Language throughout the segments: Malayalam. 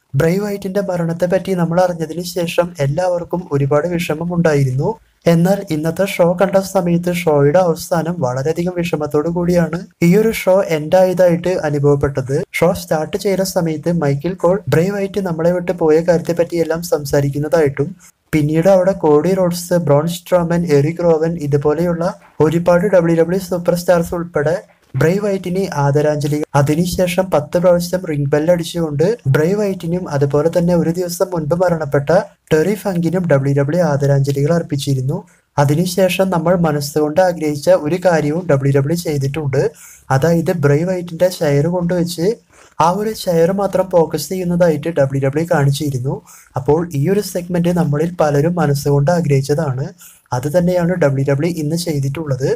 ബ്രൈവ് വൈറ്റിന്റെ മരണത്തെ പറ്റി നമ്മൾ അറിഞ്ഞതിന് ശേഷം എല്ലാവർക്കും ഒരുപാട് വിഷമമുണ്ടായിരുന്നു എന്നാൽ ഇന്നത്തെ ഷോ കണ്ട സമയത്ത് ഷോയുടെ അവസാനം വളരെയധികം വിഷമത്തോടു കൂടിയാണ് ഈ ഒരു ഷോ എൻഡ് ആയതായിട്ട് അനുഭവപ്പെട്ടത് ഷോ സ്റ്റാർട്ട് ചെയ്ത സമയത്ത് മൈക്കിൾ കോൾ ബ്രൈവ് വൈറ്റ് നമ്മളെ വിട്ട് പോയ കാര്യത്തെ പറ്റിയെല്ലാം സംസാരിക്കുന്നതായിട്ടും പിന്നീട് അവിടെ Cody Rhodes Braun Strowman Erick Rowan ഇതുപോലെയുള്ള ഒരുപാട് ഡബ്ല്യു ഡബ്ല്യു സൂപ്പർ സ്റ്റാർസ് ഉൾപ്പെടെ ബ്രൈവ് വൈറ്റിന് ആദരാഞ്ജലി അതിനുശേഷം പത്ത് പ്രാവശ്യം റിംഗ് ബെൽ അടിച്ചുകൊണ്ട് ബ്രൈവ് വൈറ്റിനും അതുപോലെ തന്നെ ഒരു ദിവസം മുൻപ് മരണപ്പെട്ട ടെറി ഫങ്കിനും ഡബ്ല്യു ഡബ്ല്യു ആദരാഞ്ജലികൾ അർപ്പിച്ചിരുന്നു അതിനുശേഷം നമ്മൾ മനസ്സുകൊണ്ട് ആഗ്രഹിച്ച ഒരു കാര്യവും ഡബ്ല്യു ഡബ്ല്യു ചെയ്തിട്ടുണ്ട് അതായത് ബ്രൈവ് വൈറ്റിന്റെ ഷെയർ കൊണ്ടുവച്ച് ആ ഒരു ഷെയർ മാത്രം ഫോക്കസ് ചെയ്യുന്നതായിട്ട് ഡബ്ല്യു ഡബ്ല്യു കാണിച്ചിരുന്നു അപ്പോൾ ഈ ഒരു സെഗ്മെന്റ് നമ്മളിൽ പലരും മനസ്സുകൊണ്ട് ആഗ്രഹിച്ചതാണ് അത് തന്നെയാണ് ഡബ്ല്യു ഡബ്ല്യു ഇന്ന് ചെയ്തിട്ടുള്ളത്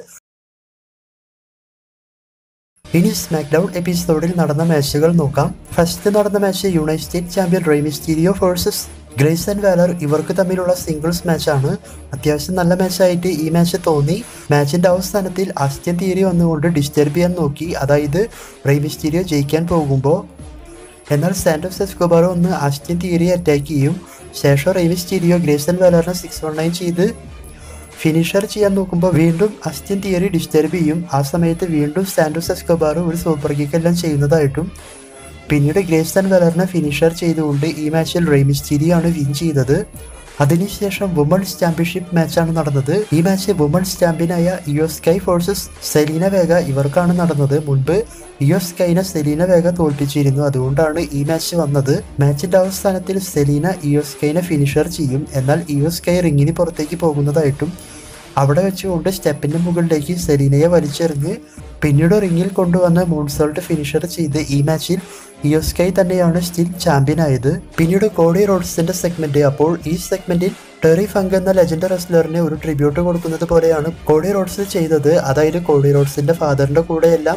ഇനി സ്മാക്ഡൗൺ എപ്പിസോഡിൽ നടന്ന മാച്ചുകൾ നോക്കാം ഫസ്റ്റ് നടന്ന match United State champion Rey Mysterio versus Grayson Waller ഇവർക്ക് തമ്മിലുള്ള സിംഗിൾസ് മാച്ചാണ് അത്യാവശ്യം നല്ല മാച്ചായിട്ട് ഈ മാച്ച് തോന്നി മാച്ചിന്റെ അവസാനത്തിൽ അസ്റ്റ്യൻ തിയറി വന്നുകൊണ്ട് ഡിസ്റ്റർബ് ചെയ്യാൻ നോക്കി അതായത് റെയ്മിസ്റ്റീരിയോ ജയിക്കാൻ പോകുമ്പോൾ എന്നാൽ സാന്റോസ് എസ്കോബാറോ ഒന്ന് അസ്റ്റ്യൻ തിയറി അറ്റാക്ക് ചെയ്യും ശേഷം റെയ്മിസ്റ്റീരിയോ ഗ്രേസ് ആൻഡ് വാലറിനെ സിക്സ് വൺ നയൻ ചെയ്ത് ഫിനിഷർ ചെയ്യാൻ നോക്കുമ്പോൾ വീണ്ടും അസ്റ്റ്യൻ തിയറി ഡിസ്റ്റർബ് ചെയ്യും ആ സമയത്ത് വീണ്ടും സാന്റോസ് എസ്കോബാർ ഒരു സൂപ്പർ കിക്ക് എല്ലാം ചെയ്യുന്നതായിട്ടും പിന്നീട് ഗ്രേസ് ആൻഡ് വെലറിനെ ഫിനിഷർ ചെയ്തുകൊണ്ട് ഈ മാച്ചിൽ റെയ്മിസ്റ്റീരിയാണ് വിൻ ചെയ്തത് അതിനുശേഷം വുമൺസ് ചാമ്പ്യൻഷിപ്പ് മാച്ചാണ് നടന്നത് ഈ മാച്ച് വുമൺസ് ചാമ്പ്യനായ ഇയോ സ്കൈ ഫോഴ്സസ് സെലീന വേഗ ഇവർക്കാണ് നടന്നത് മുൻപ് ഇയോ സ്കൈനെ സെലീന വേഗ തോൽപ്പിച്ചിരുന്നു അതുകൊണ്ടാണ് ഈ മാച്ച് വന്നത് മാച്ചിന്റെ അവസാനത്തിൽ സെലീന ഇയോ സ്കൈനെ ഫിനിഷർ ചെയ്യും എന്നാൽ ഇയോ സ്കൈ റിങ്ങിന് പുറത്തേക്ക് പോകുന്നതായിട്ടും അവിടെ വെച്ചുകൊണ്ട് സ്റ്റെപ്പിന്റെ മുകളിലേക്ക് സെലീനയെ വലിച്ചെറിഞ്ഞ് പിന്നീട് റിങ്ങിൽ കൊണ്ടുവന്ന് മൂൺസോൾട്ട് ഫിനിഷർ ചെയ്ത് ഈ മാച്ചിൽ ഇയോസ്കൈ തന്നെയാണ് സ്റ്റിൽ ചാമ്പ്യൻ ആയത് പിന്നീട് കോഡി റോഡ്സിന്റെ സെഗ്മെന്റ് അപ്പോൾ ഈ സെഗ്മെന്റിൽ ടെറി ഫങ്ക് എന്ന ലെജൻഡ് റെസ്ലറിന് ഒരു ട്രിബ്യൂട്ട് കൊടുക്കുന്നത് പോലെയാണ് കോഡി റോഡ്സ് ചെയ്തത് അതായത് കോഡി റോഡ്സിന്റെ ഫാദറിന്റെ കൂടെയെല്ലാം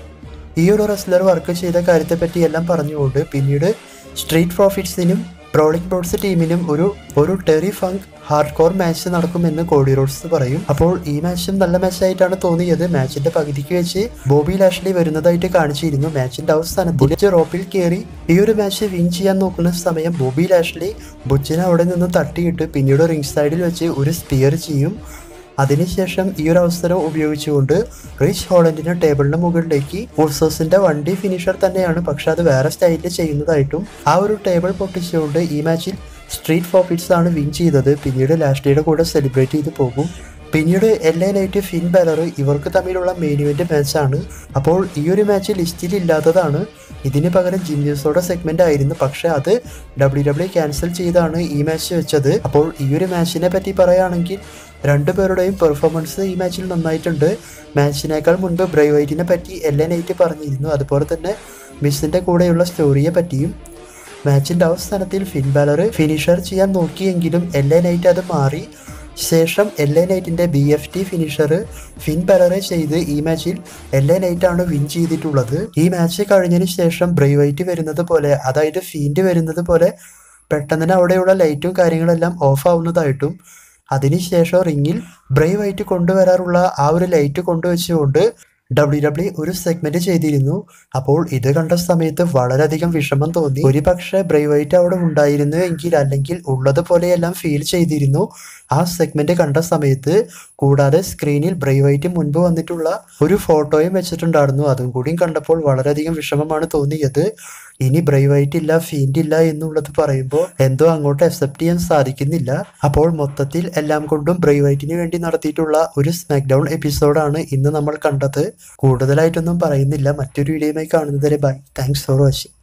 ഈ ഒരു റെസ്ലർ വർക്ക് ചെയ്ത കാര്യത്തെ പറ്റി എല്ലാം പറഞ്ഞുകൊണ്ട് പിന്നീട് സ്ട്രീറ്റ് പ്രോഫിറ്റ്സിനും ബ്രോളിംഗ് റോഡ്സ് ടീമിനും ഒരു ഒരു Terry Funk hardcore match നടക്കുമെന്ന് കോഡി റോഡ്സ് പറയും അപ്പോൾ ഈ മാച്ചും നല്ല മാച്ചായിട്ടാണ് തോന്നിയത് മാച്ചിന്റെ പകുതിക്ക് വെച്ച് ബോബി ലാഷ്ലി വരുന്നതായിട്ട് കാണിച്ചിരുന്നു മാച്ചിന്റെ അവസാനം ബുച്ച് റോപ്പിൽ കയറി ഈ ഒരു മാച്ച് വിൻ ചെയ്യാൻ നോക്കുന്ന സമയം ബോബി ലാഷ്ലി ബുച്ചിനെ അവിടെ നിന്ന് തട്ടിയിട്ട് പിന്നീട് റിംഗ് സൈഡിൽ വെച്ച് ഒരു സ്പിയർ ചെയ്യും അതിനുശേഷം ഈ ഒരു അവസരം ഉപയോഗിച്ചുകൊണ്ട് റിച്ച് ഹോളൻഡിന്റെ ടേബിളിന് മുകളിലേക്ക് ഉൾസോസിന്റെ വണ്ടി ഫിനിഷർ തന്നെയാണ് പക്ഷെ അത് വേറെ സ്റ്റൈലിൽ ചെയ്യുന്നതായിട്ടും ആ ഒരു ടേബിൾ പൊട്ടിച്ചുകൊണ്ട് ഈ മാച്ചിൽ സ്ട്രീറ്റ് ഫോർഫിറ്റ്സ് ആണ് വിൻ ചെയ്തത് പിന്നീട് ലാഷ്ലിയുടെ കൂടെ സെലിബ്രേറ്റ് ചെയ്ത് പോകും പിന്നീട് L A Knight Finn Balor ഇവർക്ക് തമ്മിലുള്ള മെയിൻ ഇവന്റ് മാച്ചാണ് അപ്പോൾ ഈ ഒരു മാച്ച് ലിസ്റ്റിൽ ഇല്ലാത്തതാണ് ഇതിന് പകരം ജിമ്യൂസോടെ സെഗ്മെന്റ് ആയിരുന്നു പക്ഷെ അത് ഡബ്ല്യു ഡബ്ല്യു ക്യാൻസൽ ചെയ്താണ് ഈ മാച്ച് വെച്ചത് അപ്പോൾ ഈ ഒരു മാച്ചിനെ പറ്റി പറയുകയാണെങ്കിൽ രണ്ടുപേരുടെയും പെർഫോമൻസ് ഈ മാച്ചിൽ നന്നായിട്ടുണ്ട് മാച്ചിനേക്കാൾ മുൻപ് ബ്രൈവൈറ്റിനെ പറ്റി എൽ എ നൈറ്റ് പറഞ്ഞിരുന്നു അതുപോലെ തന്നെ മിസ്സിന്റെ കൂടെയുള്ള സ്റ്റോറിയെ പറ്റിയും മാച്ചിന്റെ അവസാനത്തിൽ ഫിൻ ബാലർ ഫിനിഷർ ചെയ്യാൻ നോക്കിയെങ്കിലും എൽ എ നൈറ്റ് അത് മാറി ശേഷം എൽ എ നൈറ്റിന്റെ B F T finisher Finn ബലറെ ചെയ്ത് ഈ മാച്ചിൽ എൽ എ നൈറ്റ് ആണ് വിൻ ചെയ്തിട്ടുള്ളത് ഈ മാച്ച് കഴിഞ്ഞതിന് ശേഷം ബ്രൈവൈറ്റ് വരുന്നത് പോലെ അതായത് ഫീൻഡ് വരുന്നത് പോലെ പെട്ടെന്ന് തന്നെ അവിടെയുള്ള ലൈറ്റും കാര്യങ്ങളെല്ലാം ഓഫ് ആവുന്നതായിട്ടും അതിനുശേഷം റിങ്ങിൽ ബ്രൈവായിട്ട് കൊണ്ടുവരാറുള്ള ആ ഒരു ലൈറ്റ് കൊണ്ടുവച്ചുകൊണ്ട് ഡബ്ല്യു ഡബ്ല്യു ഒരു സെഗ്മെന്റ് ചെയ്തിരുന്നു അപ്പോൾ ഇത് കണ്ട സമയത്ത് വളരെയധികം വിഷമം തോന്നി ഒരു പക്ഷേ ബ്രൈവൈറ്റ് അവിടെ ഉണ്ടായിരുന്നു എങ്കിൽ അല്ലെങ്കിൽ ഉള്ളതുപോലെയെല്ലാം ഫീൽ ചെയ്തിരുന്നു ആ സെഗ്മെന്റ് കണ്ട സമയത്ത് കൂടാതെ സ്ക്രീനിൽ ബ്രൈവൈറ്റ് മുൻപ് വന്നിട്ടുള്ള ഒരു ഫോട്ടോയും വെച്ചിട്ടുണ്ടായിരുന്നു അതും കൂടിയും കണ്ടപ്പോൾ വളരെയധികം വിഷമമാണ് തോന്നിയത് ഇനി ബ്രൈവൈറ്റ് ഇല്ല ഫീൻഡ് ഇല്ല എന്നുള്ളത് പറയുമ്പോൾ എന്തോ അങ്ങോട്ട് അക്സെപ്റ്റ് ചെയ്യാൻ സാധിക്കുന്നില്ല അപ്പോൾ മൊത്തത്തിൽ എല്ലാം കൊണ്ടും ബ്രൈവൈറ്റിന് വേണ്ടി നടത്തിയിട്ടുള്ള ഒരു സ്മാക്ക് ഡൗൺ എപ്പിസോഡാണ് ഇന്ന് നമ്മൾ കണ്ടത് കൂടുതലായിട്ടൊന്നും പറയുന്നില്ല മറ്റൊരു വീഡിയോയുമായി കാണുന്നതുവരെ ബൈ താങ്ക്സ് ഫോർ വാച്ചിങ്